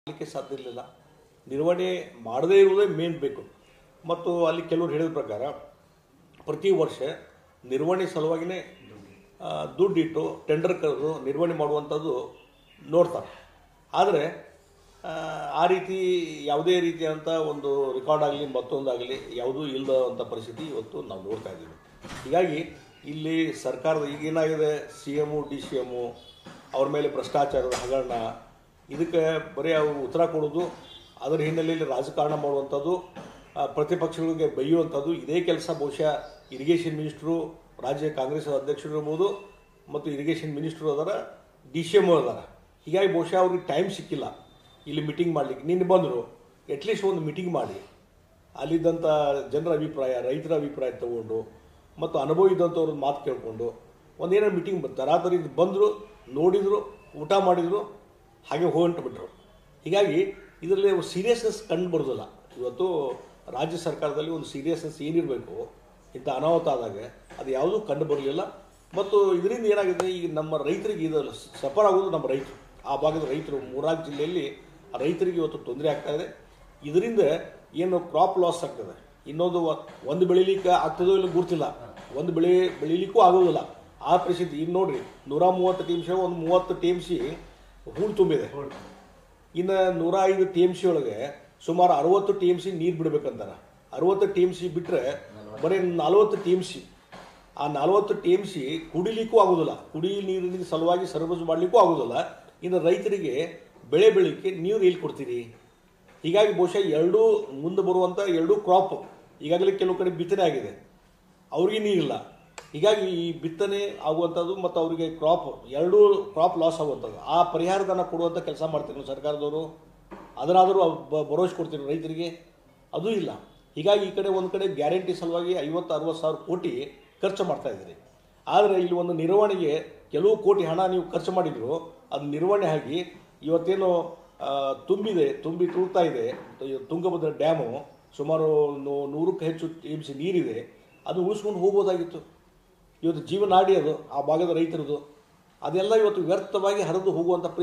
ಮಾಡಲಿಕ್ಕೆ ಸಾಧ್ಯ ಇರಲಿಲ್ಲ ನಿರ್ವಹಣೆ ಮಾಡದೇ ಇರುವುದೇ ಮೇನ್ ಬೇಕು ಮತ್ತು ಅಲ್ಲಿ ಕೆಲವರು ಹೇಳಿದ ಪ್ರಕಾರ ಪ್ರತಿ ವರ್ಷ ನಿರ್ವಹಣೆ ಸಲುವಾಗಿಯೇ ಆ, ದುಡ್ಡಿಟ್ಟು ಟೆಂಡರ್ ಕರೆದು ನಿರ್ವಹಣೆ ಮಾಡುವಂಥದ್ದು ನೋಡ್ತಾರೆ ಆದರೆ ಆ, ಆ ರೀತಿ ಯಾವುದೇ ರೀತಿಯಾದಂಥ ಒಂದು ರೆಕಾರ್ಡ್ ಆಗಲಿ ಮತ್ತೊಂದಾಗಲಿ ಯಾವುದೂ ಇಲ್ಲದಂಥ ಪರಿಸ್ಥಿತಿ ಇವತ್ತು ನಾವು ನೋಡ್ತಾ ಇದ್ದೀವಿ ಹೀಗಾಗಿ ಇಲ್ಲಿ ಸರ್ಕಾರದ ಈಗೇನಾಗಿದೆ C M D C M ಅವ್ರ ಮೇಲೆ ಭ್ರಷ್ಟಾಚಾರದ ಹಗರಣ ಇದಕ್ಕೆ ಬರೀ ಅವ್ರು ಉತ್ತರ ಕೊಡೋದು ಅದರ ಹಿನ್ನೆಲೆಯಲ್ಲಿ ರಾಜಕಾರಣ ಮಾಡುವಂಥದ್ದು ಆ, ಪ್ರತಿಪಕ್ಷಗಳಿಗೆ ಬೈಯುವಂಥದ್ದು ಇದೇ ಕೆಲಸ ಬಹುಶಃ ಇರಿಗೇಷನ್ ಮಿನಿಸ್ಟ್ರು ರಾಜ್ಯ ಕಾಂಗ್ರೆಸ್ ಅಧ್ಯಕ್ಷರು ಇರ್ಬೋದು ಮತ್ತು ಇರಿಗೇಷನ್ ಮಿನಿಸ್ಟ್ರು ಅದಾರ ಡಿ ಸಿ ಎಮ್ ಅದಾರ ಹೀಗಾಗಿ ಬಹುಶಃ ಅವ್ರಿಗೆ ಟೈಮ್ ಸಿಕ್ಕಿಲ್ಲ ಇಲ್ಲಿ ಮೀಟಿಂಗ್ ಮಾಡಲಿಕ್ಕೆ ನಿನ್ನೆ ಬಂದರು ಅಟ್ಲೀಸ್ಟ್ ಒಂದು ಮೀಟಿಂಗ್ ಮಾಡಿ ಅಲ್ಲಿದ್ದಂಥ ಜನರ ಅಭಿಪ್ರಾಯ ರೈತರ ಅಭಿಪ್ರಾಯ ತಗೊಂಡು ಮತ್ತು ಅನುಭವ ಇದ್ದಂಥವ್ರ ಮಾತು ಕೇಳಿಕೊಂಡು ಒಂದೇನೋ ಮೀಟಿಂಗ್ ತರಾತರಿ ಬಂದರು ನೋಡಿದರು ಊಟ ಮಾಡಿದರು ಹಾಗೆ ಹೋಗಂಟು ಬಿಟ್ಟರು ಹೀಗಾಗಿ ಇದರಲ್ಲಿ ಸೀರಿಯಸ್ನೆಸ್ ಕಂಡು ಬರೋದಿಲ್ಲ ಇವತ್ತು ರಾಜ್ಯ ಸರ್ಕಾರದಲ್ಲಿ ಒಂದು ಸೀರಿಯಸ್ನೆಸ್ ಏನಿರಬೇಕು ಇಂಥ ಅನಾಹುತ ಆದಾಗ ಅದು ಯಾವುದೂ ಕಂಡು ಬರಲಿಲ್ಲ ಮತ್ತು ಇದರಿಂದ ಏನಾಗಿದೆ ಈಗ ನಮ್ಮ ರೈತರಿಗೆ ಇದು ಸಫರ್ ಆಗೋದು ನಮ್ಮ ರೈತರು ಆ ಭಾಗದ ರೈತರು ಮೂರ್ನಾಲ್ಕು ಜಿಲ್ಲೆಯಲ್ಲಿ ಆ ರೈತರಿಗೆ ಇವತ್ತು ತೊಂದರೆ ಆಗ್ತಾ ಇದೆ ಇದರಿಂದ ಏನು ಕ್ರಾಪ್ ಲಾಸ್ ಆಗ್ತದೆ ಇನ್ನೊಂದು ವ- ಒಂದು ಬೆಳಿಲಿಕ್ಕೆ ಆಗ್ತದೋ ಇಲ್ಲ ಗುರ್ತಿಲ್ಲ ಒಂದು ಬೆಳೆ ಬೆಳಿಲಿಕ್ಕೂ ಆಗೋದಿಲ್ಲ ಆ ಪರಿಸ್ಥಿತಿ ಇನ್ನು ನೋಡ್ರಿ ನೂರ ಮೂವತ್ತು ಟಿ ಎಮ್ ಸಿ ಒಂದು ಮೂವತ್ತು ಟಿ ಎಮ್ ಸಿ ಹೂಳು ತುಂಬಿದೆ ಇನ್ನು ನೂರ ಐದು ಟಿ ಎಮ್ ಸಿ ಒಳಗೆ ಸುಮಾರು ಅರವತ್ತು ಟಿ ಎಮ್ ಸಿ ನೀರು ಬಿಡ್ಬೇಕಂತಾರ ಅರವತ್ತು ಟಿ ಎಮ್ ಸಿ ಬಿಟ್ಟರೆ ಬರೀ ನಲವತ್ತು ಟಿ ಎಮ್ ಸಿ ಆ ನಲವತ್ತು ಟಿ ಎಮ್ ಸಿ ಕುಡಿಲಿಕ್ಕೂ ಆಗೋದಿಲ್ಲ ಕುಡಿ ನೀರಿನ ಸಲುವಾಗಿ ಸರಬರಾಜು ಮಾಡಲಿಕ್ಕೂ ಆಗೋದಿಲ್ಲ ಇನ್ನು ರೈತರಿಗೆ ಬೆಳೆ ಬೆಳಿಕ್ಕೆ ನೀರು ಎಲ್ಲಿ ಕೊಡ್ತೀರಿ ಹೀಗಾಗಿ ಬಹುಶಃ ಎರಡೂ ಮುಂದೆ ಬರುವಂಥ ಎರಡೂ ಕ್ರಾಪ್ ಈಗಾಗಲೇ ಕೆಲವು ಕಡೆ ಬಿತ್ತನೆ ಆಗಿದೆ ಅವ್ರಿಗೆ ನೀರಿಲ್ಲ ಹೀಗಾಗಿ ಈ ಬಿತ್ತನೆ ಆಗುವಂಥದ್ದು ಮತ್ತು ಅವರಿಗೆ ಕ್ರಾಪ್ ಎರಡೂ ಕ್ರಾಪ್ ಲಾಸ್ ಆಗುವಂಥದ್ದು ಆ ಪರಿಹಾರಧನ ಕೊಡುವಂಥ ಕೆಲಸ ಮಾಡ್ತೀರಿ ಸರ್ಕಾರದವರು ಅದರಾದರೂ ಬ- ಭರವಸೆ ಕೊಡ್ತೀರಿ ರೈತರಿಗೆ ಅದೂ ಇಲ್ಲ ಹೀಗಾಗಿ ಈ ಕಡೆ ಒಂದು ಕಡೆ ಗ್ಯಾರಂಟಿ ಸಲುವಾಗಿ ಐವತ್ತು ಅರವತ್ತು ಸಾವಿರ ಕೋಟಿ ಖರ್ಚು ಮಾಡ್ತಾ ಇದ್ದೀರಿ ಆದರೆ ಇಲ್ಲಿ ಒಂದು ನಿರ್ವಹಣೆಗೆ ಕೆಲವು ಕೋಟಿ ಹಣ ನೀವು ಖರ್ಚು ಮಾಡಿದ್ರು ಅದು ನಿರ್ವಹಣೆ ಆಗಿ ಇವತ್ತೇನು ಆ, ತುಂಬಿದೆ ತುಂಬಿ ತುಳ್ತಾ ಇದೆ ತು- ತುಂಗಭದ್ರಾ ಡ್ಯಾಮು ಸುಮಾರು ನೂ- ನೂರಕ್ಕೂ ಹೆಚ್ಚು ಟಿ ಎಮ್ ಸಿ ನೀರಿದೆ ಅದು ಉಳಿಸ್ಕೊಂಡು ಹೋಗ್ಬೋದಾಗಿತ್ತು ಇವತ್ತು ಜೀವನಾಡಿ ಅದು ಆ ಭಾಗದ ರೈತರದು ಅದೆಲ್ಲ ಇವತ್ತು ವ್ಯರ್ಥವಾಗಿ ಹರಿದು ಹೋಗುವಂಥ